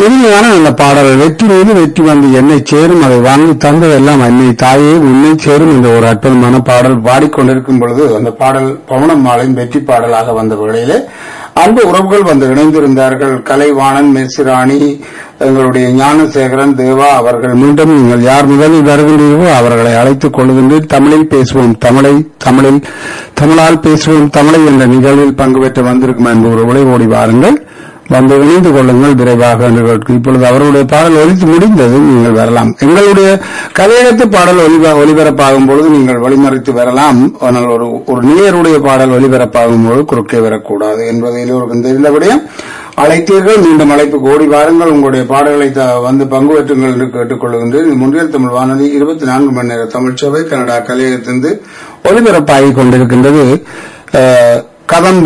இனிமையான அந்த பாடல் வெற்றி மீது வெற்றி வந்து என்னை சேரும் அதை வாங்கி தந்ததெல்லாம் என்னை தாயே உன்னை சேரும் என்ற ஒரு அற்புதமான பாடல் பாடிக்கொண்டிருக்கும் பொழுது அந்த பாடல் பவனம் மாலின் வெற்றி பாடலாக வந்த வேளையிலே அன்பு உறவுகள் வந்து இணைந்திருந்தார்கள் கலைவாணன் மெர்சிராணி எங்களுடைய ஞானசேகரன் தேவா அவர்கள் மீண்டும் நீங்கள் யார் முதலில் வருகின்றீர்களோ அவர்களை அழைத்துக் கொள்கின்றேன் தமிழில் பேசுவோம் தமிழை தமிழில் தமிழால் பேசுவோம் தமிழை என்ற நிகழ்வில் பங்கு பெற்று வந்திருக்கும் அன்பு உறவுகளை ஓடி வாருங்கள் வந்து இணைந்து கொள்ளுங்கள் விரைவாக என்று கேட்கிறேன். இப்பொழுது அவருடைய பாடல் ஒலித்து முடிந்தது நீங்கள் வரலாம் எங்களுடைய கலையகத்து பாடல் ஒலிப- ஒலிபரப்பாகும் பொழுது நீங்கள் வழிமறித்து வரலாம் ஆனால் ஒரு ஒரு நேயருடைய பாடல் ஒலிபரப்பாகும் பொழுது குறுக்கே வரக்கூடாது என்பது எல்லோருக்கும் தெரிந்தபடியும் அழைத்தீர்கள் மீண்டும் அழைப்புக்கு ஓடி வாருங்கள் உங்களுடைய பாடல்களை த- வந்து பங்கு பெற்றுங்கள் என்று கேட்டுக்கொள்கின்றேன் இது முன்றியல் தமிழ் வானொலி இருபத்தி நான்கு மணி நேர தமிழ் சபை கனடா கலையகத்திலிருந்து ஒலிபரப்பாகிக் கொண்டிருக்கின்றது அஹ், கதம்